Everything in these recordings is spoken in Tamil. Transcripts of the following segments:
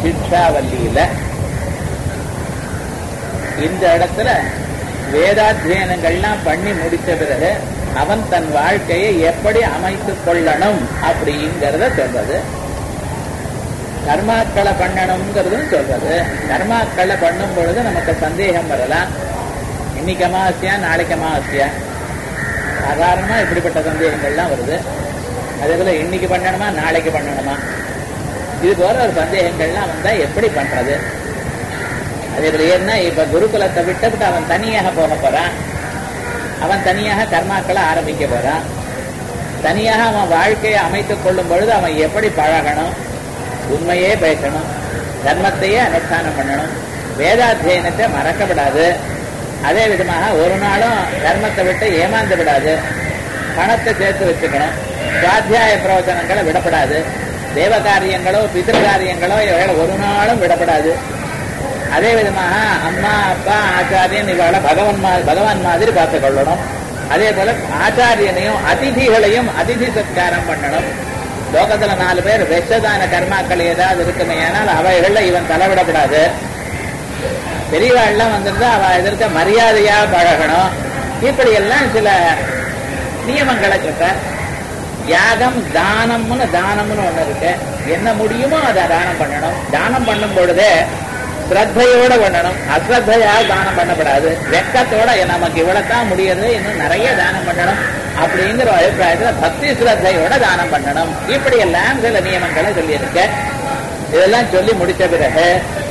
சிக்ஷாவல்லியில இந்த இடத்துல வேதாத்தியனங்கள்லாம் பண்ணி முடித்த பிறகு அவன் தன் வாழ்க்கையை எப்படி அமைத்துக் கொள்ளணும் அப்படிங்கிறத சொல்றது கர்மாக்களை பண்ணணுங்கிறதும் சொல்றது கர்மாக்களை பண்ணும் பொழுது நமக்கு சந்தேகம் வரலாம் இன்னைக்கு அமாவாசையா நாளைக்கு அமாவாசையா சாதாரணமா இப்படிப்பட்ட சந்தேகங்கள்லாம் வருது அதே போல இன்னைக்கு பண்ணணுமா நாளைக்கு பண்ணணுமா இது போல ஒரு சந்தேகங்கள்லாம் வந்தா எப்படி பண்றது அதே போல என்ன இப்ப குருகுலத்தை விட்டுவிட்டு அவன் தனியாக போக போறான் அவன் தனியாக கர்மாக்களை ஆரம்பிக்க போறான் தனியாக அவன் வாழ்க்கையை அமைத்துக் கொள்ளும் பொழுது அவன் எப்படி பழகணும் உண்மையே பேசணும் தர்மத்தையே அனுஷ்டானம் பண்ணணும் வேதாத்தியனத்தை மறக்கப்படாது அதே விதமாக ஒரு நாளும் தர்மத்தை விட்டு ஏமாந்து விடாது பணத்தை சேர்த்து வச்சுக்கணும் சுவாத்தியாய பிரவச்சனங்களை விடப்படாது தேவ காரியங்களோ பிதிரு காரியங்களோ இவைகளை ஒரு நாளும் விடப்படாது அதே விதமாக அம்மா அப்பா ஆச்சாரியன் இவளை பகவான் மா பகவான் மாதிரி பார்த்துக் கொள்ளணும் அதே போல ஆச்சாரியனையும் அதிதிகளையும் அதிதி சத்காரம் பண்ணணும் லோகத்துல நாலு பேர் விஷதான கர்மாக்கள் ஏதாவது இருக்குமே ஆனால் அவைகள்ல இவன் தலைவிடப்படாது பெரியவாள்லாம் வந்திருந்தா அவ எதிர்க்க மரியாதையா பழகணும் இப்படி எல்லாம் சில நியமங்களை சொல்ற யாகம் தானம்னு தானம்னு ஒண்ணு இருக்கு என்ன முடியுமோ அதை தானம் பண்ணணும் தானம் பண்ணும் பொழுதே ஸ்ரத்தையோட பண்ணணும் அஸ்ரத்தையா தானம் பண்ணப்படாது வெக்கத்தோட நமக்கு இவ்வளவுதான் முடியறது இன்னும் நிறைய தானம் பண்ணணும் அப்படிங்கிற அபிப்பிராயத்துல பக்தி ஸ்ரத்தையோட தானம் பண்ணணும் இப்படி எல்லாம் சில நியமங்களை சொல்லியிருக்க இதெல்லாம் சொல்லி முடிச்ச பிறகு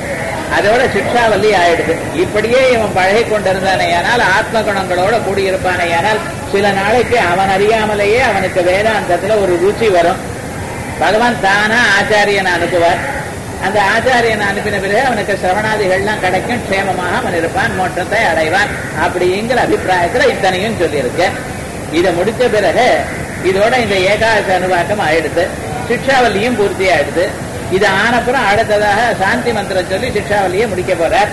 அதோட சிக்ஷாவல்லி ஆயிடுது இப்படியே இவன் பழகி கொண்டிருந்தானே ஆனால் ஆத்ம குணங்களோட கூடியிருப்பானே ஆனால் சில நாளைக்கு அவன் அறியாமலேயே அவனுக்கு வேதாந்தத்துல ஒரு ருச்சி வரும் பகவான் தானா ஆச்சாரியனை அனுப்புவார் அந்த ஆச்சாரியனை அனுப்பின பிறகு அவனுக்கு சிரவணாதிகள்லாம் கிடைக்கும் க்ஷேமமாக அவன் இருப்பான் மோட்சத்தை அடைவான் அப்படிங்கிற அபிப்பிராயத்துல இத்தனையும் சொல்லியிருக்க இதை முடிச்ச பிறகு இதோட இந்த ஏகாதச அனுவாக்கம் ஆயிடுது சிக்ஷாவல்லியும் பூர்த்தி ஆயிடுது இது ஆனப்புறம் அடுத்ததாக சாந்தி மந்திரம் சொல்லி சிக்ஷாவல்லியை முடிக்க போறார்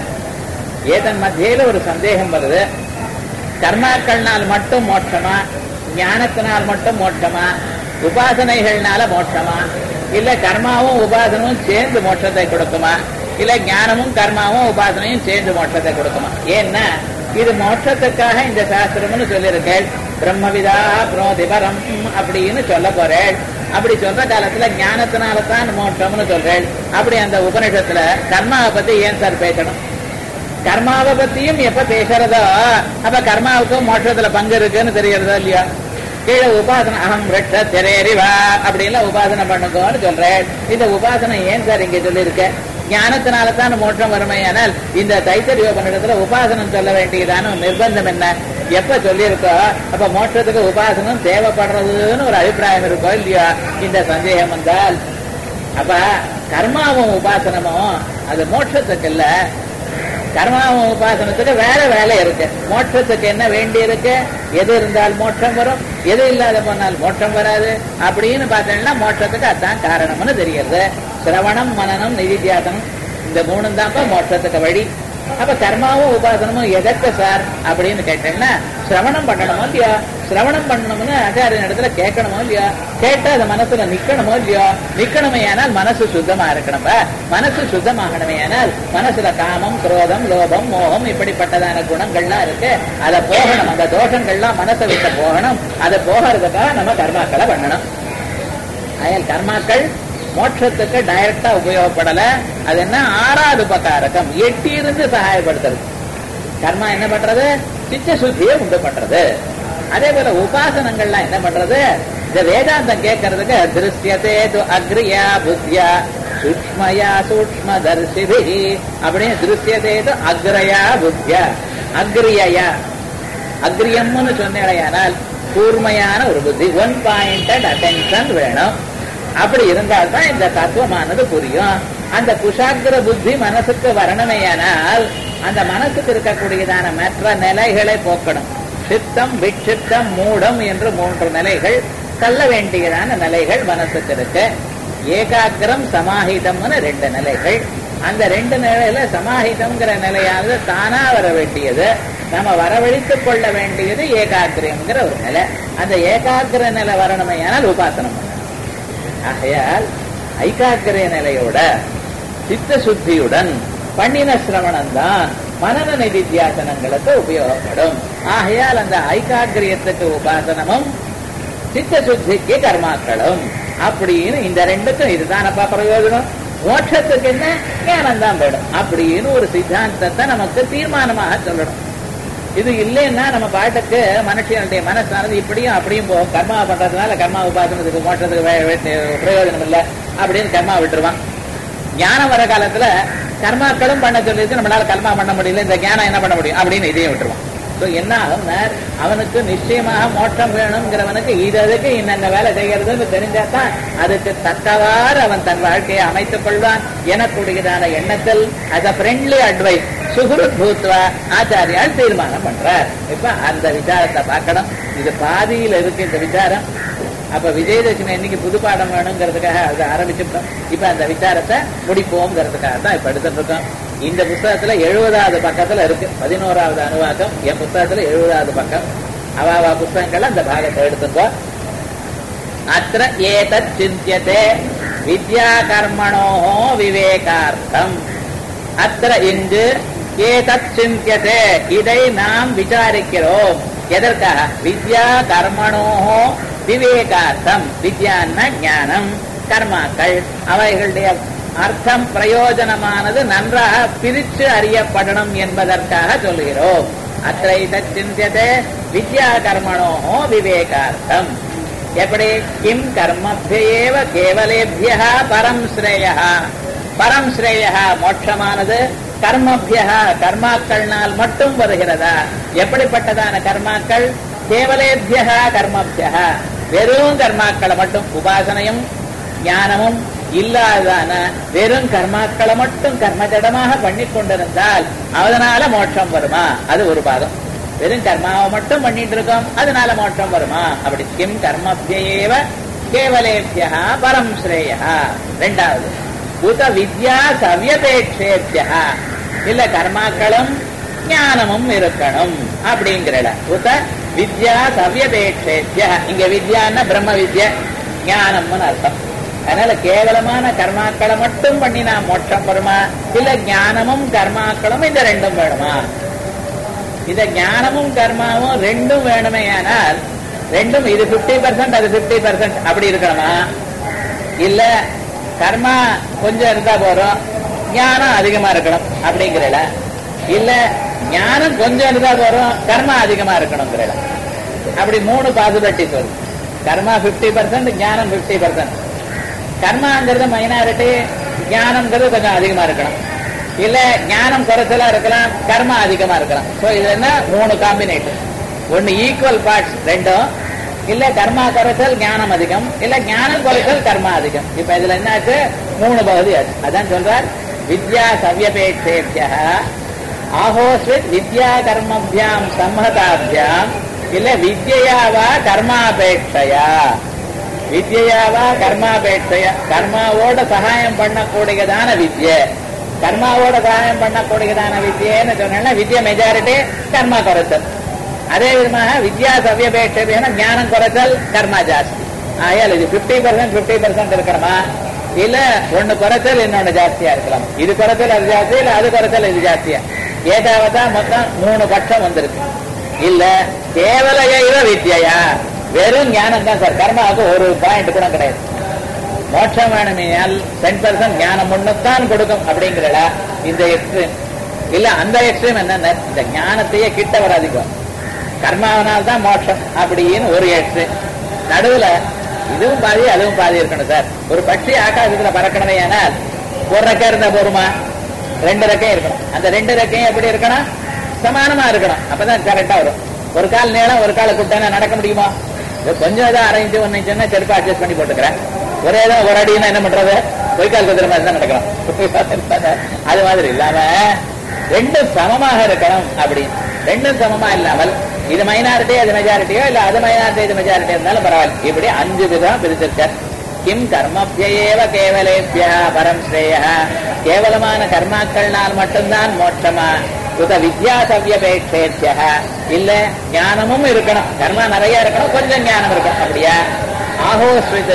ஏதன் மத்தியில ஒரு சந்தேகம் வருது கர்மாக்கள்னால் மட்டும் மோட்சமா ஞானத்தினால் மட்டும் மோட்சமா உபாசனைகள்னால மோட்சமா இல்ல கர்மாவும் உபாசனமும் சேர்ந்து மோட்சத்தை கொடுக்குமா இல்ல ஞானமும் கர்மாவும் உபாசனையும் சேர்ந்து மோட்சத்தை கொடுக்குமா ஏன்னா இது மோட்சத்துக்காக இந்த சாஸ்திரம்னு சொல்லியிருக்கேள் பிரம்மவிதா புரோதிபரம் அப்படின்னு சொல்ல போறேள் அப்படி சொல்ற காலத்துல ஞானத்தினால தான் மோட்சம்னு சொல்றேள் அப்படி அந்த உபனிஷத்துல கர்மாவை பத்தி ஏன் சார் பேசணும் கர்மாவை பத்தியும் எப்ப பேசுறதோ அப்ப கர்மாவுக்கும் மோட்சத்துல பங்கு இருக்குன்னு தெரியறதா இல்லையா கீழே உபாசனை அகம் ரெட்ட தெரேறிவா அப்படின்னு உபாசனை பண்ணுங்கன்னு சொல்றேன் இந்த உபாசனை ஏன் சார் இங்க சொல்லியிருக்க ஞானத்தினால தான் மோட்சம் வறுமையானால் இந்த தைத்தரிய உபநிடத்துல உபாசனம் சொல்ல வேண்டியதான நிர்பந்தம் என்ன எப்ப சொல்லியிருக்கோ அப்ப மோட்சத்துக்கு உபாசனம் தேவைப்படுறதுன்னு ஒரு அபிப்பிராயம் இருக்கோ இல்லையா இந்த சந்தேகம் வந்தால் அப்ப கர்மாவும் உபாசனமும் அது மோட்சத்துக்கு இல்ல கர்மாவும் உபாசனத்துக்கு வேற வேலை இருக்கு மோட்சத்துக்கு என்ன வேண்டி இருக்கு எது இருந்தால் மோட்சம் வரும் எது இல்லாத போனால் மோட்சம் வராது அப்படின்னு பார்த்தீங்கன்னா மோட்சத்துக்கு அதான் காரணம்னு தெரிகிறது சிரவணம் மனநம் நிதித்தியாசனம் இந்த மூணும் தான்ப்பா மோட்சத்துக்கு வழி அப்ப கர்மாவும் உபாசனமும் எதற்கு சார் அப்படின்னு கேட்டீங்கன்னா சிரவணம் பண்ணணுமோ இல்லையா சிரவணம் பண்ணணும்னு ஆச்சாரியன் இடத்துல கேட்கணுமோ இல்லையா கேட்டா அது மனசுல நிக்கணுமோ இல்லையோ நிக்கணுமே ஆனால் மனசு சுத்தமா இருக்கணும்பா மனசு சுத்தமாகணுமே ஆனால் மனசுல காமம் குரோதம் லோபம் மோகம் இப்படிப்பட்டதான குணங்கள்லாம் இருக்கு அதை போகணும் அந்த தோஷங்கள்லாம் மனசை விட்டு போகணும் அதை போகிறதுக்காக நம்ம கர்மாக்களை பண்ணணும் அயல் கர்மாக்கள் மோட்சத்துக்கு டைரக்டா உபயோகப்படல அது என்ன ஆறாவது உபகாரகம் எட்டி இருந்து சகாயப்படுத்துறது கர்மா என்ன பண்றது சித்த சுத்தியை உண்டு பண்றது அதே போல உபாசனங்கள்லாம் என்ன பண்றது இந்த வேதாந்தம் கேட்கறதுக்கு திருஷ்யத்தே அக்ரியா புத்தியா சூக்மயா சூக்ம தர்சிபி அப்படின்னு திருஷ்யத்தே அக்ரயா புத்தியா அக்ரியா அக்ரியம்னு சொன்னேனால் கூர்மையான ஒரு புத்தி ஒன் பாயிண்டட் அட்டென்ஷன் வேணும் அப்படி இருந்தால்தான் இந்த தத்துவமானது புரியும் அந்த குஷாகிர புத்தி மனசுக்கு வரணுமேயானால் அந்த மனசுக்கு இருக்கக்கூடியதான மற்ற நிலைகளை போக்கணும் சித்தம் விட்சித்தம் மூடம் என்று மூன்று நிலைகள் தள்ள வேண்டியதான நிலைகள் மனசுக்கு இருக்கு ஏகாகிரம் சமாஹிதம்னு ரெண்டு நிலைகள் அந்த ரெண்டு நிலையில சமாஹிதம்ங்கிற நிலையானது தானா வர வேண்டியது நம்ம வரவழைத்துக் கொள்ள வேண்டியது ஏகாகிரம்ங்கிற ஒரு நிலை அந்த ஏகாகிர நிலை வரணுமையானால் உபாசனம் பண்ணணும் ஆகையால் ஐகாக்கிர நிலையோட சித்த சுத்தியுடன் பண்ணின சிரவணம் தான் மனன நிதித்தியாசனங்களுக்கு உபயோகப்படும் ஆகையால் அந்த ஐகாகிரியத்துக்கு உபாசனமும் சித்த சுத்திக்கு கர்மாக்களும் அப்படின்னு இந்த ரெண்டுக்கும் இதுதானப்பா பிரயோஜனம் மோட்சத்துக்கு என்ன ஞானம் தான் வேணும் அப்படின்னு ஒரு சித்தாந்தத்தை நமக்கு தீர்மானமாக சொல்லணும் இது இல்லைன்னா நம்ம பாட்டுக்கு மனுஷனுடைய மனசானது இப்படியும் அப்படியும் போகும் கர்மா பண்றதுனால கர்மா உபாசனத்துக்கு மோட்சத்துக்கு வே- வே- பிரயோஜனம் இல்லை அப்படின்னு கர்மா விட்டுருவான் ஞானம் வர காலத்துல கர்மாக்களும் பண்ண சொல்லியிருக்கு நம்மளால கர்மா பண்ண முடியல இந்த ஞானம் என்ன பண்ண முடியும் அப்படின்னு இதையும் விட்டுருவான் So என்ன ஆகும்னா அவனுக்கு நிச்சயமாக மோட்சம் வேணுங்கிறவனுக்கு இது அதுக்கு இன்னென்ன வேலை செய்யறதுன்னு தெரிஞ்சாதான் அதுக்கு தக்கவாறு அவன் தன் வாழ்க்கையை அமைத்துக் கொள்வான் எனக்கூடியதான எண்ணத்தில் as a ஃப்ரெண்ட்லி அட்வைஸ் சுகுருத் பூத்வா ஆச்சாரியால் தீர்மானம் பண்றார் இப்ப அந்த விசாரத்தை பார்க்கணும் இது பாதியில இருக்கு இந்த விசாரம் அப்ப விஜயதசமி இன்னைக்கு புது பாடம் வேணுங்கிறதுக்காக அதை ஆரம்பிச்சுட்டோம் இப்ப அந்த விசாரத்தை முடிப்போம்ங்கிறதுக்காக தான் இப்ப எடுத்துட்டு இருக்கோம் இந்த புஸ்தகத்துல எழுபதாவது பக்கத்துல இருக்கு பதினோராவது அனுவாக்கம் என் புஸ்தகத்துல எழுபதாவது பக்கம் அவாவா புஸ்தகங்கள் அந்த பாகத்தை எடுத்துக்கோ அத்த ஏதத் சிந்தியதே வித்யா கர்மணோ விவேகார்த்தம் அத்த இங்கு ஏதத் சிந்தியதே இதை நாம் விசாரிக்கிறோம் எதற்காக வித்யா கர்மணோ விவேகார்த்தம் வித்யான்னா ஞானம் கர்மாக்கள் அவைகளுடைய அர்த்தம் பிரயோஜனமானது நன்றாக பிரித்து அறியப்படணும் என்பதற்காக சொல்கிறோம் அத்தை சிந்தியதே வித்யா கர்மணோ விவேகார்த்தம் எப்படி கிம் கர்மபியேவ கேவலேபிய பரம் ஸ்ரேய பரம் ஸ்ரேய மோட்சமானது கர்மபிய கர்மாக்கள்னால் மட்டும் வருகிறதா எப்படிப்பட்டதான கர்மாக்கள் கேவலேபிய கர்மபிய வெறும் கர்மாக்களை மட்டும் உபாசனையும் ஞானமும் இல்லாதான வெறும் கர்மாக்களை மட்டும் கர்மஜடமாக பண்ணி கொண்டிருந்தால் அதனால மோட்சம் வருமா அது ஒரு பாகம் வெறும் கர்மாவை மட்டும் பண்ணிட்டு இருக்கோம் அதனால மோட்சம் வருமா அப்படி கிம் கர்மபியேவ கேவலேபியா பரம் ஸ்ரேயா ரெண்டாவது உத வித்யா சவ்யபேட்சேபியா இல்ல கர்மாக்களும் ஞானமும் இருக்கணும் அப்படிங்கிறல உத வித்யா சவ்யபேட்சேபியா இங்க வித்யான்னா பிரம்ம வித்யா ஞானம்னு அர்த்தம் அதனால கேவலமான கர்மாக்களை மட்டும் பண்ணி நான் மோட்சம் வருமா இல்ல ஞானமும் கர்மாக்களும் இந்த ரெண்டும் வேணுமா இந்த ஞானமும் கர்மாவும் ரெண்டும் வேணுமே ஆனால் ரெண்டும் இது 50% பர்சன்ட் அது 50% பர்சன்ட் அப்படி இருக்கணுமா இல்ல கர்மா கொஞ்சம் இருந்தா போறோம் ஞானம் அதிகமா இருக்கணும் அப்படிங்கிறல இல்ல ஞானம் கொஞ்சம் இருந்தா போறோம் கர்மா அதிகமா இருக்கணுங்கிறல அப்படி மூணு பாசிபிலிட்டி சொல்லு கர்மா 50% பர்சன்ட் ஞானம் 50% பர்சன்ட் கர்மாங்கிறது மைனாரிட்டி ஞானம்ங்கிறது கொஞ்சம் அதிகமா இருக்கணும் இல்ல ஞானம் குறைச்சலா இருக்கலாம் கர்மா அதிகமா இருக்கலாம் சோ இது என்ன மூணு காம்பினேஷன் ஒன்னு ஈக்குவல் பார்ட்ஸ் ரெண்டும் இல்ல கர்மா குறைச்சல் ஞானம் அதிகம் இல்ல ஞானம் குறைச்சல் கர்மா அதிகம் இப்ப இதுல என்னாச்சு மூணு பகுதி ஆச்சு அதான் சொல்றார் வித்யா சவ்யபேட்சேபிய ஆஹோஸ்வித் வித்யா கர்மபியாம் சம்மதாபியாம் இல்ல வித்யாவா கர்மாபேட்சையா வித்யாவா கர்மாபேட்சைய கர்மாவோட சகாயம் பண்ணக்கூடியதான வித்ய கர்மாவோட சகாயம் பண்ணக்கூடியதான வித்யன்னு சொன்னா வித்ய மெஜாரிட்டி கர்மா குறைச்சல் அதே விதமாக வித்யா சவ்யபேட்சைனா ஞானம் குறைச்சல் கர்மா ஜாஸ்தி ஆயால் இது பிப்டி பர்சன்ட் பிப்டி பர்சன்ட் இருக்கணுமா இல்ல ஒண்ணு குறைச்சல் இன்னொன்னு ஜாஸ்தியா இருக்கலாம் இது குறைச்சல் அது ஜாஸ்தி இல்ல அது குறைச்சல் இது ஜாஸ்தியா ஏதாவதா மொத்தம் மூணு பட்சம் வந்திருக்கு இல்ல கேவலைய வித்யா வெறும் ஞானம் தான் சார் கர்மாவுக்கு ஒரு பாயிண்ட் கூட கிடையாது மோட்சம் வேணுமையால் டென் பர்சன்ட் ஞானம் ஒண்ணுத்தான் கொடுக்கும் அப்படிங்கிறல இந்த எக்ஸ்ட்ரீம் இல்ல அந்த எக்ஸ்ட்ரீம் என்ன இந்த ஞானத்தையே கிட்ட வராதிக்கோ கர்மாவனால் தான் மோட்சம் அப்படின்னு ஒரு எக்ஸ்ட்ரீம் நடுவுல இதுவும் பாதி அதுவும் பாதி இருக்கணும் சார் ஒரு பட்சி ஆகாசத்துல பறக்கணுமே ஆனால் ஒரு ரெக்கை இருந்தா போருமா ரெண்டு ரெக்கையும் இருக்கணும் அந்த ரெண்டு ரெக்கையும் எப்படி இருக்கணும் சமானமா இருக்கணும் அப்பதான் கரெக்டா வரும் ஒரு கால் நீளம் ஒரு கால குட்டான நடக்க முடியுமா இது கொஞ்சம் ஏதோ அரை இன்ச்சு ஒன்னு இன்ச்சுன்னா செருப்பு அட்ஜஸ்ட் பண்ணி போட்டுக்கிறேன் ஒரே ஏதோ ஒரு அடினா என்ன பண்றது பொய்க்கால் குதிரை மாதிரி தான் நடக்கலாம் அது மாதிரி இல்லாம ரெண்டும் சமமாக இருக்கணும் அப்படி ரெண்டும் சமமா இல்லாமல் இது மைனாரிட்டி அது மெஜாரிட்டியோ இல்ல அது மைனாரிட்டி இது மெஜாரிட்டி இருந்தாலும் பரவாயில்ல இப்படி அஞ்சு விதம் பிரிச்சிருக்கார் கிம் கர்மபியேவ கேவலேபியா பரம் ஸ்ரேய கேவலமான கர்மாக்கள்னால் மட்டும்தான் மோட்சமா உத வித்யா சவ்யபேட்சேத்திய இல்ல ஞானமும் இருக்கணும் கர்மா நிறைய இருக்கணும் கொஞ்சம் ஞானம் இருக்கணும் அப்படியா ஆஹோஸ்வித்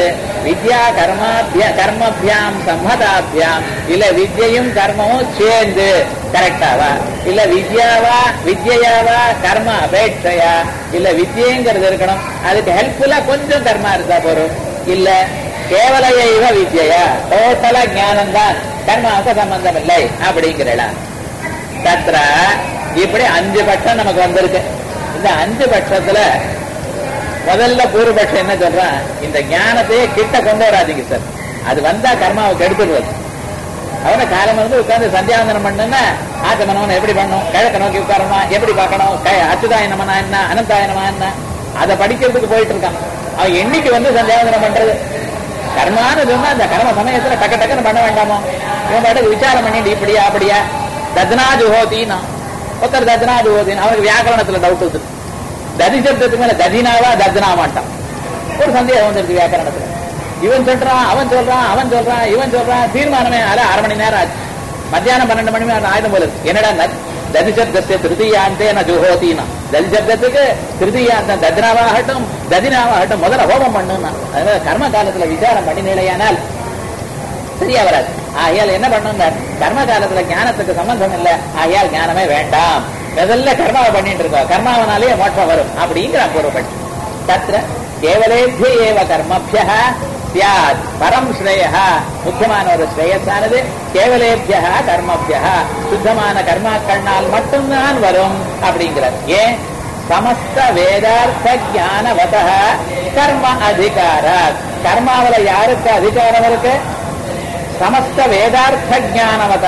வித்யா கர்மாபிய கர்மபியாம் சம்மதாபியாம் இல்ல வித்யையும் கர்மமும் சேர்ந்து கரெக்டாவா இல்ல வித்யாவா வித்யாவா கர்ம அபேட்சையா இல்ல வித்யங்கிறது இருக்கணும் அதுக்கு ஹெல்ப்ஃபுல்லா கொஞ்சம் கர்மா இருந்தா போறோம் இல்ல கேவலைய வித்யா டோட்டலா ஞானம் தான் கர்மாவுக்கு சம்பந்தம் இல்லை அப்படிங்கிறா தத்ர இப்படி அஞ்சு பட்சம் நமக்கு வந்திருக்கு இந்த அஞ்சு பட்சத்துல முதல்ல பூர்வபட்சம் என்ன சொல்றான் இந்த ஞானத்தையே கிட்ட கொண்டு வராதீங்க சார் அது வந்தா கர்மாவை கெடுத்துடுவது அவனை காலம் வந்து உட்கார்ந்து சந்தியாவந்தனம் பண்ணுன்னா ஆச்சமனவன் எப்படி பண்ணும் கிழக்க நோக்கி உட்காரணுமா எப்படி பார்க்கணும் க- அச்சுதாயனமனா என்ன அனந்தாயனமா என்ன அதை படிக்கிறதுக்கு போயிட்டு இருக்கான் அவன் என்னைக்கு வந்து சந்தியாவந்தனம் பண்றது கர்மான்னு சொன்னா அந்த கர்ம சமயத்துல டக்கு டக்குன்னு பண்ண வேண்டாமோ இவன் பாட்டுக்கு விசாரம் பண்ணிட்டு இப்படியா அப்படியா தத்னா ஜுஹோதினா ஒருத்தர் தத்னா ஜுஹோதின் அவனுக்கு வியாக்கரணத்துல டவுட் இருக்கு ததி சப்தத்துக்கு மேல ததினாவா தத்னா மாட்டான் ஒரு சந்தேகம் வந்துருக்கு வியாக்கரணத்துல இவன் சொல்றான் அவன் சொல்றான் அவன் சொல்றான் இவன் சொல்றான் தீர்மானமே அல அரை மணி நேரம் ஆச்சு மத்தியானம் பன்னெண்டு மணி நேரம் ஆயுதம் போல இருக்கு. என்னடா நத்- ததி சப்தத்தை திருதியாந்தே ந ஜுஹோதினா ததி சப்தத்துக்கு திருதியாந்தம் தத்னாவாகட்டும் ததினாவாகட்டும் முதல்ல ஹோமம் பண்ணுன்னா அதனால கர்ம காலத்துல விசாரம் பண்ணி நிலையானால் சரியா வராது ஆகையால் என்ன பண்ணுங்க கர்ம காலத்துல ஞானத்துக்கு சம்பந்தம் இல்ல ஆகையால் ஞானமே வேண்டாம் முதல்ல கர்மாவை பண்ணிட்டு இருக்கோம் கர்மாவனாலேயே மோட்சம் வரும் அப்படிங்கிற பூர்வப்பட்டு தத்ர கேவலேபிய ஏவ கர்மபிய சியாத் பரம் ஸ்ரேய முக்கியமான ஒரு ஸ்ரேயஸானது கேவலேபிய கர்மபிய சுத்தமான கர்மாக்கள்னால் மட்டும்தான் வரும் அப்படிங்கிறார் ஏன் சமஸ்த வேதார்த்த ஞானவத கர்ம அதிகார கர்மாவில யாருக்கு அதிகாரம் இருக்கு சமஸ்த வேதார்த்த ஞானவத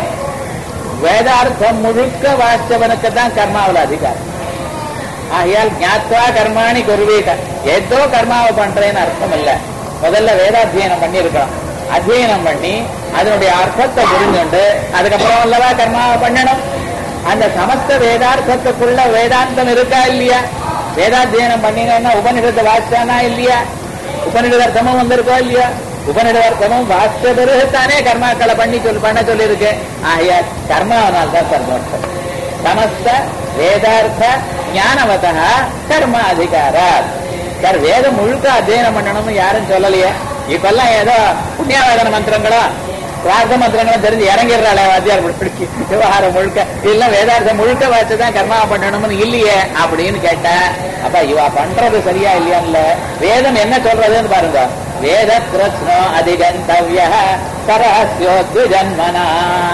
வேதார்த்தம் முழுக்க வாசிச்சவனுக்கு தான் கர்மாவில் அதிகாரம் ஆகையால் ஞாத்வா கர்மாணி குருவீக ஏதோ கர்மாவை பண்றேன்னு அர்த்தம் இல்ல முதல்ல வேதாத்தியனம் பண்ணி இருக்கணும் அத்தியனம் பண்ணி அதனுடைய அர்த்தத்தை புரிஞ்சுண்டு அதுக்கப்புறம் அல்லவா கர்மாவை பண்ணணும் அந்த சமஸ்த வேதார்த்தத்துக்குள்ள வேதாந்தம் இருக்கா இல்லையா வேதாத்தியனம் பண்ணினா உபனிஷத்தை வாசிச்சானா இல்லையா உபனிடதர்த்தமும் வந்திருக்கோ இல்லையா உபனிடதர்த்தமும் வாசித்த பிறகு தானே கர்மாக்களை பண்ணி சொல்லி பண்ண சொல்லியிருக்கு ஆகையா கர்மாவனால் தான் சர்மோட்சம் சமஸ்த வேதார்த்த ஞானவத கர்ம அதிகாரா சார் வேதம் முழுக்க அத்தியனம் பண்ணணும்னு யாரும் சொல்லலையே இப்பெல்லாம் ஏதோ புண்ணியாவேதன மந்திரங்களோ பிரார்த்த மந்திரங்களும் தெரிஞ்சு இறங்கிடுறாளே வாத்தியார் பிடிச்சி விவகாரம் முழுக்க இதெல்லாம் வேதார்த்தம் முழுக்க வச்சுதான் கர்மா பண்ணணும்னு இல்லையே அப்படின்னு கேட்டா அப்ப இவ பண்றது சரியா இல்லையான்ல வேதம் என்ன சொல்றதுன்னு பாருங்க வேத கிருஷ்ணோ அதிகந்தவ்ய சரஸ்யோத்வி ஜன்மனா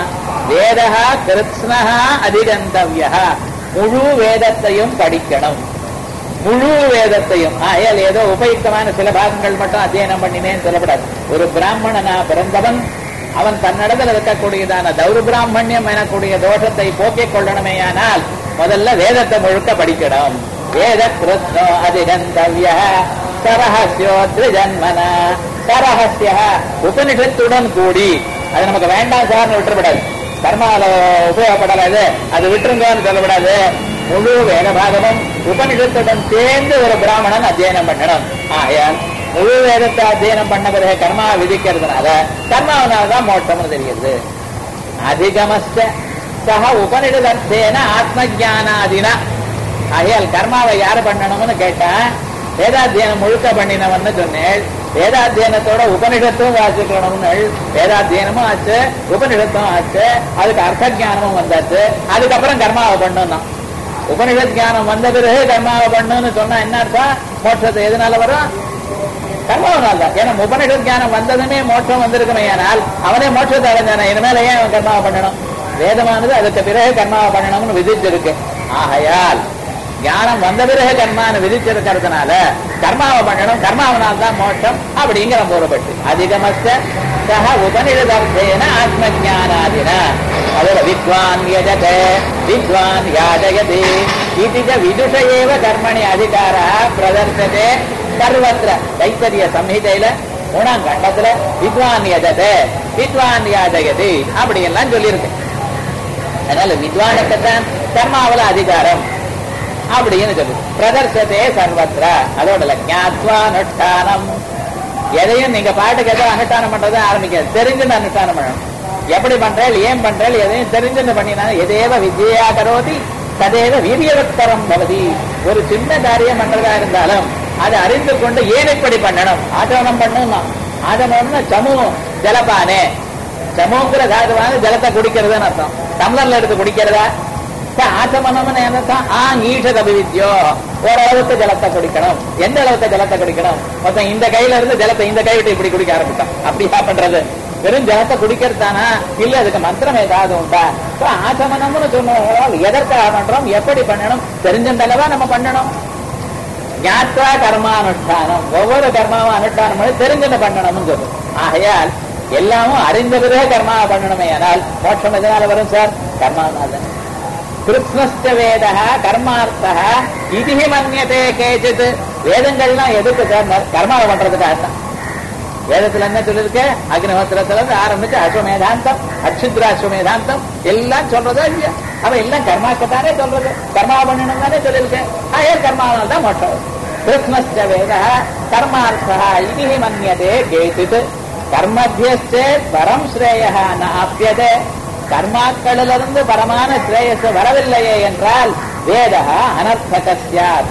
வேதா கிருஷ்ணா அதிகந்தவ்ய முழு வேதத்தையும் படிக்கணும் முழு வேதத்தையும் ஆயால் ஏதோ உபயுக்தமான சில பாகங்கள் மட்டும் அத்தியனம் பண்ணினேன்னு சொல்லப்படாது ஒரு பிராமணனா பிறந்தவன் அவன் தன்னிடத்தில் இருக்கக்கூடியதான தௌரு பிராமணியம் எனக்கூடிய தோஷத்தை போக்கிக் கொள்ளணுமேயானால் முதல்ல வேதத்தை முழுக்க படிக்கணும் வேத கிருஷ்ணோ அதிகந்தவ்ய சரஹஸ்யோத்ரி ஜன்மன சரஹஸ்ய உபனிஷத்துடன் கூடி அது நமக்கு வேண்டாம் சார்னு விட்டுறப்படாது கர்மால உபயோகப்படாது அது விட்டுருங்கன்னு சொல்லப்படாது முழு வேத பாகமும் உபனிஷத்துடன் சேர்ந்து ஒரு பிராமணன் அத்தியனம் பண்ணணும் ஆகையால் முழு வேதத்தை அத்தியனம் பண்ண பிறகு கர்மா விதிக்கிறதுனால கர்மாவனால தான் மோட்சம்னு தெரிகிறது அதிகமஸ்த சக உபனிடதர்த்தேன ஆத்ம ஜானாதினா ஆகையால் கர்மாவை யாரு பண்ணணும்னு கேட்டா வேதாத்தியனம் முழுக்க பண்ணினவன்னு சொன்னேன் வேதாத்தியனத்தோட உபனிஷத்தும் வாசிக்கணும்னு வேதாத்தியனமும் ஆச்சு உபனிஷத்தும் ஆச்சு அதுக்கு அர்த்த ஞானமும் வந்தாச்சு அதுக்கப்புறம் கர்மாவை பண்ணணும் உபனிஷத் ஞானம் வந்த பிறகு கர்மாவை பண்ணுன்னு சொன்னா என்ன அர்த்தம் மோட்சத்தை எதனால வரும் கர்மாவனால் தான் ஏன்னா உபனிஷத் ஞானம் வந்ததுமே மோட்சம் வந்திருக்குமே ஆனால் அவனே மோட்சத்தை அடைஞ்சானே இனிமேல ஏன் அவன் கர்மாவை பண்ணணும் வேதமானது அதுக்கு பிறகு கர்மாவை பண்ணணும்னு விதிச்சிருக்கு ஆகையால் ஞானம் வந்த பிறகு கர்மான்னு விதிச்சிருக்கிறதுனால கர்மாவை பண்ணணும் கர்மாவனால் தான் மோட்சம் அப்படிங்கிற போறப்பட்டு அதிகமஸ்த சக உபனிஷதர்த்தேன ஆத்ம ஜானாதின அதோட வித்வான் யஜதே வித்வான் யாஜயதி இது ச விதுஷ ஏவ கர்மணி அதிகார பிரதர்சதே சர்வத்திர தைத்தரிய சம்ஹிதையில மூணாம் கண்டத்துல வித்வான் யஜதே வித்வான் யாஜயதி அப்படி எல்லாம் சொல்லியிருக்கு அதனால வித்வானுக்குத்தான் கர்மாவில அதிகாரம் அப்படின்னு சொல்லு பிரதர்சத்தே சர்வத்திர அதோட ஞாத்வா அனுஷ்டானம் எதையும் நீங்க பாட்டுக்கு எதோ அனுஷ்டானம் பண்றதை ஆரம்பிக்காது தெரிஞ்சுன்னு அனுஷ்டானம் பண்ணணும் எப்படி பண்றேன் ஏன் பண்றேன் எதையும் தெரிஞ்சுன்னு பண்ணினா எதேவ வித்யா கரோதி ததேவ வீரியவத்தரம் பவதி ஒரு சின்ன காரியம் பண்றதா இருந்தாலும் அதை அறிந்து கொண்டு ஏன் இப்படி பண்ணணும் ஆச்சமனம் பண்ணணும் ஆச்சமனம்னா சமு ஜலபானே சமுங்கிற தாதுவான ஜலத்தை குடிக்கிறதுன்னு அர்த்தம் டம்ளர்ல எடுத்து குடிக்கிறதா ஆச்சமனம்னு என்னத்தான் ஆ ஈஷத அபிவித்யோ ஓரளவுக்கு ஜலத்தை குடிக்கணும் எந்த அளவுக்கு ஜலத்தை குடிக்கணும் மொத்தம் இந்த கையில இருந்து ஜலத்தை இந்த கை விட்டு இப்படி குடிக்க ஆரம்பிட்டோம் அப்படியா பண்றது வெறும் ஜலத்தை குடிக்கிறதானா இல்ல அதுக்கு மந்திரம் ஏதாவது உண்டா ஆச்சமனம்னு சொன்னோம் எதற்காக பண்றோம் எப்படி பண்ணணும் தெரிஞ்சந்தளவா நம்ம பண்ணணும் ஞாத்வா கர்மானுஷ்டானம் ஒவ்வொரு கர்மாவும் அனுஷ்டானம் பண்ணி தெரிஞ்சதை பண்ணணும்னு சொல்லும் ஆகையால் எல்லாமும் அறிந்த பிறகு கர்மாவை பண்ணணுமே ஆனால் மோட்சம் எதனால வரும் சார் கர்மாவனால கிருஷ்ணஸ்ட வேத கர்மார்த்தா இது மன்யதே கேச்சித் வேதங்கள்லாம் எதுக்கு சார் கர்மாவை பண்றதுக்காக தான் வேதத்துல என்ன சொல்லிருக்கு அக்னிஹோத்திரத்துல இருந்து ஆரம்பிச்சு அஸ்வமேதாந்தம் அச்சுத்ர அஸ்வமேதாந்தம் எல்லாம் சொல்றதா இல்லையா அவ எல்லாம் கர்மாக்கத்தானே சொல்றது கர்மா பண்ணணும் தானே சொல்லிருக்கு ஆயர் கர்மாவனால் தான் மோட்சம் கிருஷ்ணஸ்ட வேத கர்மார்த்தா இது மன்யதே கேச்சித் கர்மத்தியஸ்தே பரம் ஸ்ரேய ந ஆப்பியதே கர்மாக்களிலிருந்து பரமான ஸ்ரேயஸ் வரவில்லையே என்றால் வேத அனர்த்தகசியாத்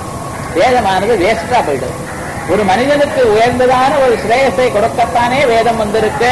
வேதமானது வேஸ்டா போயிடும் ஒரு மனிதனுக்கு உயர்ந்ததான ஒரு ஸ்ரேயஸை கொடுக்கத்தானே வேதம் வந்திருக்கு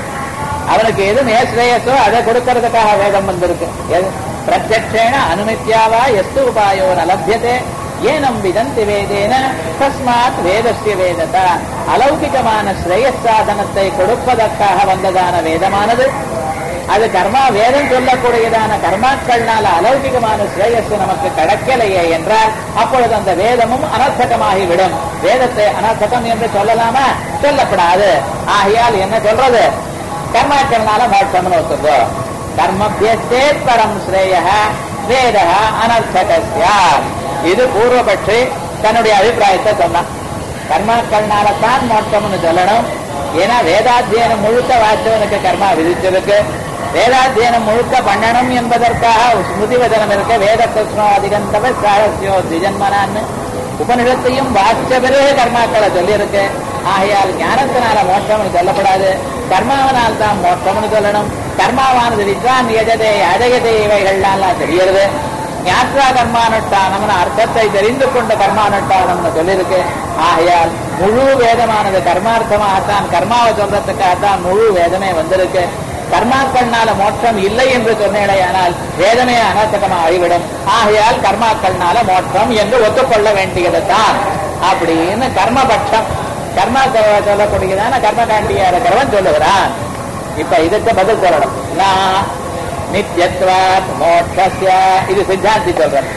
அவனுக்கு எது நேஸ்ரேயஸோ அதை கொடுக்கறதுக்காக வேதம் வந்திருக்கு பிரத்யக்ஷேன அனுமத்தியாவா எஸ்து உபாயோ நலபியதே ஏனம் விதந்தி வேதேன தஸ்மாத் வேதஸ்ய வேததா அலௌகிகமான ஸ்ரேயஸ் சாதனத்தை கொடுப்பதற்காக வந்ததான வேதமானது அது கர்மா வேதம் சொல்லக்கூடியதான கர்மாக்கள்னால அலௌகிகமான ஸ்ரேயஸ் நமக்கு கிடைக்கலையே என்றால் அப்பொழுது அந்த வேதமும் அனர்த்தகமாகி விடும் வேதத்தை அனர்த்தகம் என்று சொல்லலாமா சொல்லப்படாது ஆகையால் என்ன சொல்றது கர்மாக்கள்னால மோட்சம்னு ஒத்துக்கோ கர்மபியஸ்தே பரம் ஸ்ரேய வேத அனர்த்தகஸ்யா இது பூர்வபட்சி தன்னுடைய அபிப்பிராயத்தை சொன்னான் கர்மாக்கள்னால தான் மோட்சம்னு சொல்லணும் ஏன்னா வேதாத்தியனம் முழுக்க வாச்சவனுக்கு கர்மா விதிச்சிருக்கு வேதாத்தியனம் முழுக்க பண்ணணும் என்பதற்காக ஸ்மிருதி வதனம் இருக்க வேத கிருஷ்ணோ அதிகந்தவ சாரஸ்யோ திஜன்மனான்னு உபனிஷத்தையும் வாசிச்ச பிறகு கர்மாக்களை சொல்லியிருக்கு ஆகையால் ஞானத்தினால மோட்சம்னு சொல்லப்படாது கர்மாவனால் தான் மோட்சம்னு சொல்லணும் கர்மாவானது வித்வான் எஜதே அஜகதே இவைகள்லாம் தெரிகிறது ஞாத்ரா கர்மானுஷ்டானம்னு அர்த்தத்தை தெரிந்து கொண்ட கர்மானுஷ்டானம்னு சொல்லியிருக்கு ஆகையால் முழு வேதமானது கர்மார்த்தமாகத்தான் கர்மாவை சொல்றதுக்காகத்தான் முழு வேதமே வந்திருக்கு கர்மாக்கள்னால மோட்சம் இல்லை என்று சொன்னேடையானால் வேதமே அனர்த்தகமா ஆகிவிடும் ஆகையால் கர்மாக்கள்னால மோட்சம் என்று ஒத்துக்கொள்ள வேண்டியது தான் அப்படின்னு கர்மபட்சம் கர்மா சொல்லக்கூடியதான கர்மகாண்டியா இருக்கிறவன் சொல்லுகிறான் இப்ப இதுக்கு பதில் சொல்லணும் நான் நித்தியத்வாத் மோட்சஸ்ய இது சித்தாந்தி சொல்றேன்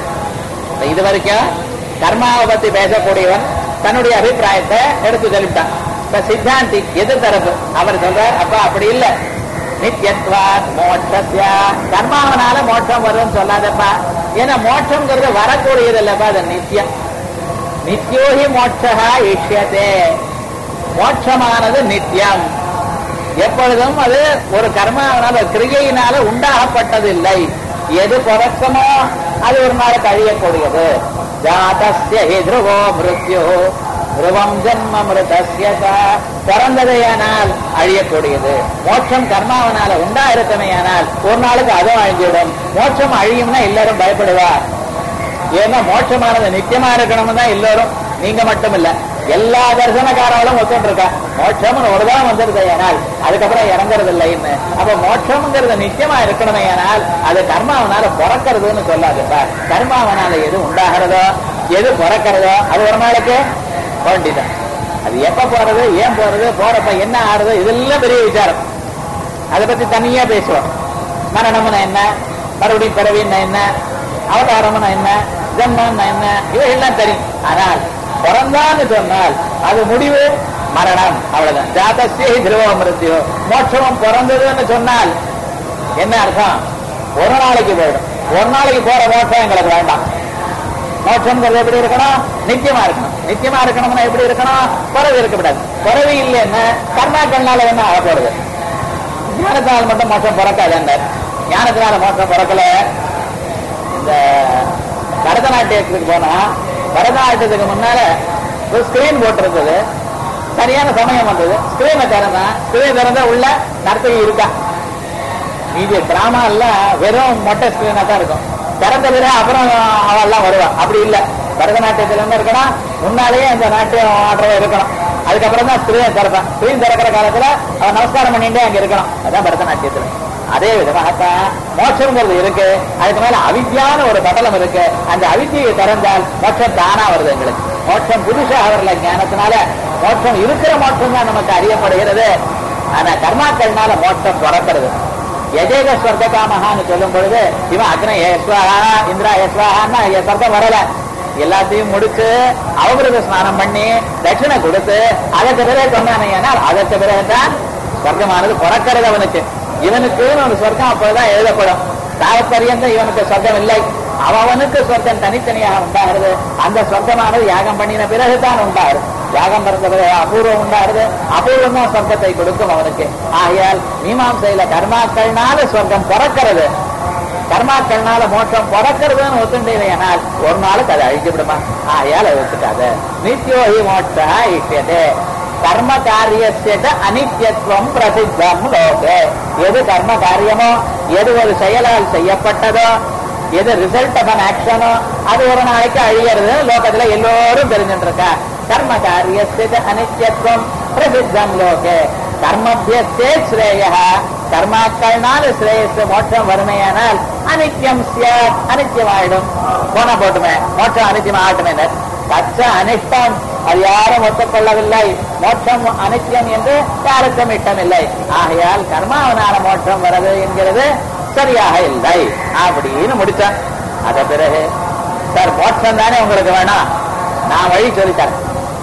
இது வரைக்கும் கர்மாவை பத்தி பேசக்கூடியவன் தன்னுடைய அபிப்பிராயத்தை எடுத்து சொல்லிட்டான் இப்ப சித்தாந்தி எது தரப்பு அவர் சொல்றார் அப்ப அப்படி இல்ல நித்தியத்வாத் மோட்சஸ்ய கர்மாவனால மோட்சம் வரும்னு சொல்லாதப்பா ஏன்னா மோட்சம்ங்கிறது வரக்கூடியது இல்லப்பா அது நித்தியம் நித்தியோகி மோட்சா இஷ்யத்தே மோட்சமானது நித்தியம் எப்பொழுதும் அது ஒரு கர்மாவனால கிரிகையினால உண்டாகப்பட்டதில்லை எது பிறக்கமோ அது ஒரு நாள் கழியக்கூடியது ஜாதஸ்ய எதிர்வோ மிருத்யோ துருவம் ஜன்ம மிருதஸ்ய பிறந்ததையானால் அழியக்கூடியது மோட்சம் கர்மாவனால உண்டா இருக்கமையானால் ஒரு நாளுக்கு அதுவும் அழிஞ்சிடும் மோட்சம் அழியும்னா எல்லாரும் பயப்படுவார் ஏன்னா மோட்சமானது நித்தியமா இருக்கணும்னு தான் எல்லாரும் நீங்க மட்டும் இல்ல எல்லா தர்சனக்காரர்களும் ஒத்துட்டு இருக்கா மோட்சம்னு ஒருதான் வந்துருது ஏனால் அதுக்கப்புறம் இறங்குறது இல்லைன்னு அப்ப மோட்சம்ங்கிறது நிச்சயமா இருக்கணுமே ஆனால் அது கர்மாவனால பிறக்கிறதுன்னு சொல்லாதுப்பா கர்மாவனால எது உண்டாகிறதோ எது பிறக்கிறதோ அது ஒரு நாளைக்கு வேண்டிதான் அது எப்ப போறது ஏன் போறது போறப்ப என்ன ஆடுறது இதெல்லாம் பெரிய விசாரம் அதை பத்தி தனியா பேசுவோம் மரணம்னா என்ன மறுபடியும் பிறவின்னா என்ன அவதாரம்னா என்ன ஜன்மம்னா என்ன இவையெல்லாம் தெரியும் ஆனால் பிறந்தான்னு சொன்னால் அது முடிவு மரணம் அவ்வளவுதான் ஜாதஸ்யே திருவ மிருத்தியோ மோட்சமும் பிறந்ததுன்னு சொன்னால் என்ன அர்த்தம் ஒரு நாளைக்கு போயிடும் ஒரு நாளைக்கு போற மோட்சம் எங்களுக்கு வேண்டாம் மோட்சம்ங்கிறது எப்படி இருக்கணும் நித்தியமா இருக்கணும் நித்தியமா இருக்கணும்னா எப்படி இருக்கணும் பிறவி இருக்கக்கூடாது பிறவி இல்லைன்னு கர்மாக்கள்னால என்ன ஆக போறது ஞானத்தினால் மட்டும் மோட்சம் பிறக்காதுன்றார் ஞானத்தினால மோட்சம் பிறக்கல இந்த பரதநாட்டியத்துக்கு போனா பரதநாட்டியத்துக்கு முன்னால ஒரு ஸ்கிரீன் போட்டிருந்தது சரியான சமயம் வந்தது ஸ்கிரீனை திறந்தா ஸ்கிரீன் திறந்தா உள்ள நர்த்தகி இருக்கா மீதி டிராமா எல்லாம் வெறும் மொட்டை ஸ்கிரீனா தான் இருக்கும் திறந்த பிறகு அப்புறம் அவெல்லாம் வருவா அப்படி இல்ல பரதநாட்டியத்துல என்ன இருக்கணும் முன்னாலேயே அந்த நாட்டியம் ஆடுறவ இருக்கணும் அதுக்கப்புறம் தான் ஸ்திரீயை திறப்பான் ஸ்திரீ திறக்கிற காலத்துல அவன் நமஸ்காரம் பண்ணிட்டே அங்க இருக்கணும் அதான் பரதநாட்டியத்துல அதே விதமாகத்தான் மோட்சங்கிறது இருக்கு அதுக்கு மேல அவித்யான ஒரு படலம் இருக்கு அந்த அவித்தியை திறந்தால் மோட்சம் தானா வருது எங்களுக்கு மோட்சம் புதுசாக வரல ஞானத்தினால மோட்சம் இருக்கிற மோட்சம் தான் நமக்கு அறியப்படுகிறது ஆனா கர்மாக்கள்னால மோட்சம் பிறக்கிறது எதேக ஸ்வர்காமகான்னு சொல்லும் பொழுது இவன் அக்ன ஏஸ்வரா இந்திரா ஏஸ்வரான்னா சொர்க்கம் வரல எல்லாத்தையும் முடிச்சு அவங்களுக்கு ஸ்நானம் பண்ணி தட்சிணை கொடுத்து அதற்கு பிறகு சொன்னானேனால் அதற்கு பிறகுதான் சொர்க்கமானது பிறக்கிறது அவனுக்கு இவனுக்கு ஒரு சொர்க்கம் அப்போதான் எழுதப்படும் தாவப்பரியந்தம் இவனுக்கு சொர்க்கம் இல்லை அவனுக்கு சொர்க்கம் தனித்தனியாக உண்டாகிறது அந்த சொர்க்கமானது யாகம் பண்ணின பிறகுதான் உண்டாகிறது யாகம் பிறந்த பிறகு அபூர்வம் உண்டாகிறது அபூர்வம் தான் சொர்க்கத்தை கொடுக்கும் அவனுக்கு ஆகையால் மீமாம்சையில கர்மாக்கள்னால சொர்க்கம் பிறக்கிறது கர்மாக்கள்னால மோட்சம் பிறக்கிறதுன்னு ஒத்துண்டேனால் ஒரு நாளுக்கு அதை அழிச்சு விடுமா ஆகையால் அதை ஒத்துக்காத நித்யோஹி மோட்சா இஷ்யதே கர்ம காரியஸ்ய அனித்யத்துவம் பிரசித்தம் லோகே எது கர்ம காரியமோ எது ஒரு செயலால் செய்யப்பட்டதோ எது ரிசல்ட் ஆஃப் அன் ஆக்ஷனோ அது ஒரு நாளைக்கு அழியறது லோகத்துல எல்லோரும் தெரிஞ்சுட்டு இருக்கா கர்ம காரியஸ்ய அனித்யத்துவம் பிரசித்தம் லோகே கர்மபியஸ்தே ஸ்ரேய கர்மாக்கள்னால ஸ்ரேயஸ் மோட்சம் வறுமையானால் அனித்யம் சியாத் அனித்யமாயிடும் போன போட்டுமே மோட்சம் அனித்யம் ஆகட்டுமே தச்ச அனிஷ்டம் அது யாரும் ஒத்துக்கொள்ளவில்லை மோட்சம் அனித்யம் என்று யாருக்கும் இட்டமில்லை ஆகையால் கர்மாவனால மோட்சம் வரது என்கிறது சரியாக இல்லை அப்படின்னு முடிச்சான் அத பிறகு சார் மோட்சம் தானே உங்களுக்கு வேணாம் நான் வழி சொல்லித்தரேன்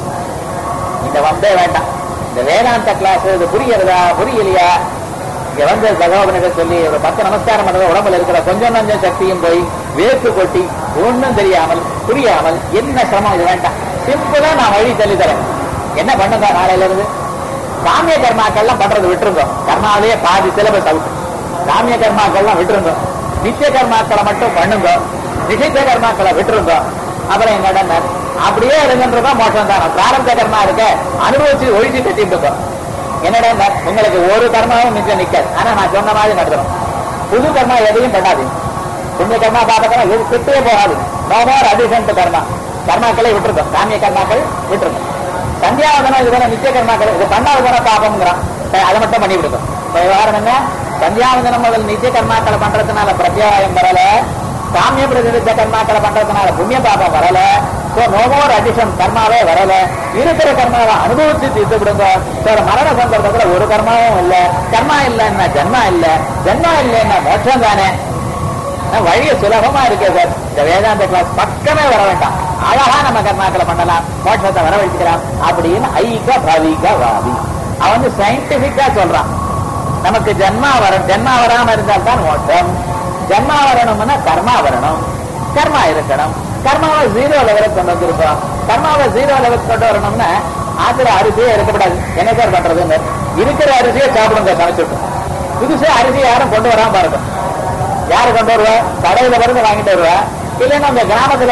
இந்த வந்தே வேண்டாம் இந்த வேதாந்த கிளாஸ் இது புரியறதா புரியலையா இங்க வந்து பகவானுக்கு சொல்லி ஒரு பத்து நமஸ்காரம் பண்றது உடம்புல இருக்கிற கொஞ்சம் கொஞ்சம் சக்தியும் போய் வேர்த்து கொட்டி ஒண்ணும் தெரியாமல் புரியாமல் என்ன சிரமம் இது வேண்டாம் சிம்பிளா நான் வழி சொல்லி தரேன் என்ன பண்ணுங்க நாளையில இருந்து காமிய கர்மாக்கள்லாம் பண்றது விட்டுருங்க கர்மாவிலேயே பாதி சிலபஸ் அவுட் காமிய கர்மாக்கள்லாம் விட்டுருங்க நித்திய கர்மாக்களை மட்டும் பண்ணுங்க நிஷித்த கர்மாக்களை விட்டுருங்க அப்புறம் என்னடா அப்படியே இருங்கன்றதான் மோசம் தான் பிராரப்த கர்மா இருக்க அனுபவிச்சு ஒழிச்சு கட்டிட்டு இருக்கோம் என்னடா உங்களுக்கு ஒரு கர்மாவும் நிச்சயம் நிக்காது ஆனா நான் சொன்ன மாதிரி நடத்தணும் புது கர்மா எதையும் பண்ணாதீங்க புண்ணிய கர்மா பாபகர்மா இது கிட்டே போகாது நோ மோர் அடிஷன் கர்மா கர்மாக்களை விட்டுருக்கோம் காமிய கர்மாக்கள் விட்டுருக்கோம் சந்தியாவதனம் இது போல நித்திய கர்மாக்கள் இது பண்ணாத போன பாபம்ங்கிறான் சரி, அதை மட்டும் பண்ணி விடுக்கும் இப்ப விவகாரம் என்ன சந்தியாவதனம் முதல் நித்திய கர்மாக்களை பண்றதுனால பிரத்யாயம் வரல காமிய பிரதிநித்த கர்மாக்களை பண்றதுனால புண்ணிய பாபம் வரல சோ நோமோர் அடிஷன் கர்மாவே வரல இருக்கிற கர்மாவை அனுபவிச்சு தீர்த்து விடுங்க சார் மரண சந்தர்ப்பத்துல ஒரு கர்மாவும் இல்ல கர்மா இல்லைன்னா ஜன்மா இல்ல ஜன்மா இல்லைன்னா மோட்சம் தானே ஆனா வழிய சுலபமா இருக்கே சார் இந்த வேதாந்த கிளாஸ் பக்கமே வர வேண்டாம் அழகா நம்ம கர்மாக்களை பண்ணலாம் மோட்சத்தை வரவழைச்சுக்கலாம் அப்படின்னு ஐக பவிக வாதி அவன் வந்து சயின்டிபிக்கா சொல்றான் நமக்கு ஜன்மா வர ஜன்மா வராம இருந்தால் தான் மோட்சம் ஜன்மா வரணும்னா கர்மா வரணும் கர்மா இருக்கணும் கர்மாவை ஜீரோ லெவலுக்கு கொண்டு வந்திருக்கோம் கர்மாவை ஜீரோ லெவலுக்கு கொண்டு வரணும்னா ஆத்துல அரிசியே இருக்கக்கூடாது என்ன சார் பண்றதுன்னு இருக்கிற அரிசியை சாப்பிடுங்க சமைச்சுட்டு புதுசா அரிசி யாரும் கொண்டு வராம பாருங்க யாரு கொண்டு வருவா கடையில இருந்து வாங்கிட்டு வருவா இல்லைன்னா அந்த கிராமத்துல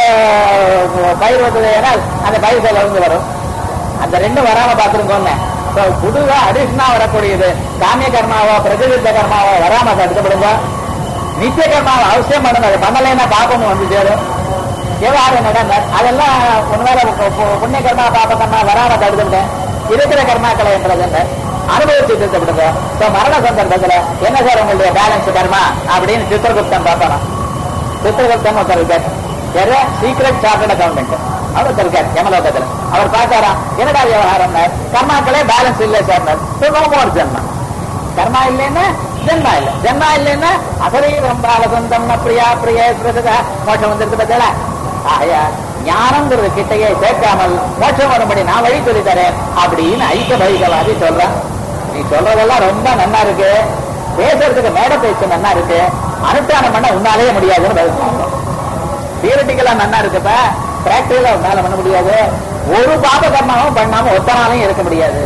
பயிர் வந்தது ஏனால் அந்த பயிர் சேல இருந்து வரும் அந்த ரெண்டும் வராம பாத்துருக்கோம்னு புதுவா அடிஷனா வரக்கூடியது காமிய கர்மாவோ பிரதிநித்த கர்மாவோ வராம தடுக்கப்படுங்க நித்திய கர்மாவை அவசியம் பண்ணணும் அது பண்ணலைன்னா பாப்பமும் வந்து சேரும் விவகாரம் நடந்த அதெல்லாம் ஒருவேளை பு- பு- புண்ணிய கர்மா பாப கர்மா வராம தடுத்துட்டேன் இருக்கிற கர்மாக்களை என்றது அனுபவிச்சு திருத்தப்படுங்க So, மரண சந்தர்ப்பத்துல என்ன சார் உங்களுடைய பேலன்ஸ் கர்மா அப்படின்னு சித்திரகுப்தன் பார்க்கணும் சித்திரகுப்தன் ஒருத்தர் இருக்கார் வேற சீக்ரெட் சார்ட்டட் அக்கௌண்டன்ட் அவர் ஒருத்தர் இருக்கார் யமலோகத்துல அவர் பார்த்தாராம் என்னடா விவகாரம் கர்மாக்களே பேலன்ஸ் இல்லை சார் ஒரு ஜென்மா கர்மா இல்லைன்னா ஜென்மா இல்ல ஜென்மா இல்லைன்னா அசரீரம் பாலசந்தம் பிரியா பிரிய பிரதா மோட்சம் வந்துருக்கு பார்த்தா ஆயா ஞானங்கிறது கிட்டையே சேர்க்காமல் மோட்சம் வரும்படி நான் வழி சொல்லி தரேன் அப்படின்னு ஐக்க பைகவாதி சொல்றான் நீ சொல்றதெல்லாம் ரொம்ப நன்னா இருக்கு பேசுறதுக்கு மேட பேச்சு நன்னா இருக்கு அனுஷ்டானம் பண்ண உன்னாலே முடியாதுன்னு பதில் சொல்றோம் தியரட்டிக்கலா நன்னா இருக்குப்ப பிராக்டிகலா உன்னால பண்ண முடியாது ஒரு பாப கர்மாவும் பண்ணாம ஒத்தனாலையும் இருக்க முடியாது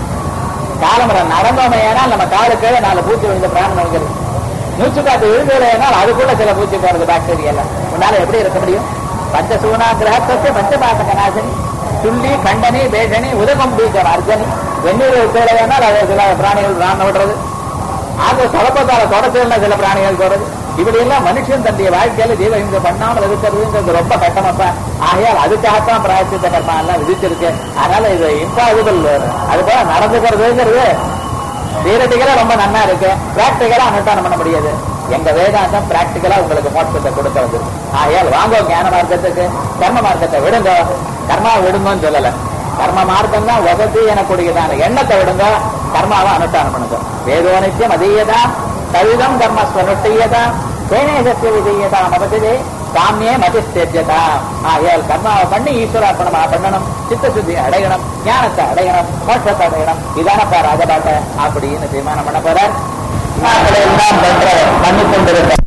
காலமுறை நடந்தோமே ஏனால் நம்ம காலுக்கு நாலு பூச்சி விழுந்த பிராணம் வைக்கிறது மூச்சு காத்து விழுந்தது ஏனால் அதுக்குள்ள சில பூச்சி போறது பாக்டீரியா உன்னால எப்படி இருக்க முடியும் பஞ்சசூனா கிரகத்தை பஞ்சபாசக நாசனி துள்ளி கண்டனி பேஷனி உதகம் பீஜம் அர்ஜனி வெந்நீர் தேவையானால் அது சில பிராணிகள் பிராணம் விடுறது அது சலப்பத்தால தொடர்ச்சியில் சில பிராணிகள் போறது இப்படி எல்லாம் மனுஷன் தன்னுடைய வாழ்க்கையில ஜீவஹிம்சை பண்ணாமல் இருக்கிறதுங்கிறது ரொம்ப கட்டமப்பா ஆகையால் அதுக்காகத்தான் பிராயசித்த கர்மா எல்லாம் விதிச்சிருக்கு அதனால இது இம்பாசிபிள் அது போல நடந்துக்கிறதுங்கிறது தியரட்டிக்கலா ரொம்ப நன்னா இருக்கு பிராக்டிக்கலா அனுஷ்டானம் பண்ண முடியாது எங்க வேதாந்தம் பிராக்டிக்கலா உங்களுக்கு மோட்சத்தை கொடுக்கறது ஆகையால் வாங்க ஞான மார்க்கத்துக்கு கர்ம மார்க்கத்தை விடுங்க கர்மா விடுங்கன்னு சொல்லல கர்ம மார்க்கம் தான் வசதி எனக்கூடியதான எண்ணத்தை விடுங்க கர்மாவை அனுஷ்டானம் பண்ணுங்க வேதோ நித்தியம் அதீயதா கவிதம் கர்ம ஸ்வனுஷ்டியதா சேனேசத்திய விதீயதா மபதிதே காமியே மதிஸ்தேஜதா ஆகையால் கர்மாவை பண்ணி ஈஸ்வரார்ப்பணமா பண்ணணும் சித்தசுத்தி அடையணும் ஞானத்தை அடையணும் மோட்சத்தை அடையணும் இதானப்பா ராஜபாட்டை அப்படின்னு தீர்மானம் பண்ண போறார் எல்லாம் பண்ற பண்ணி கொண்டிருக்க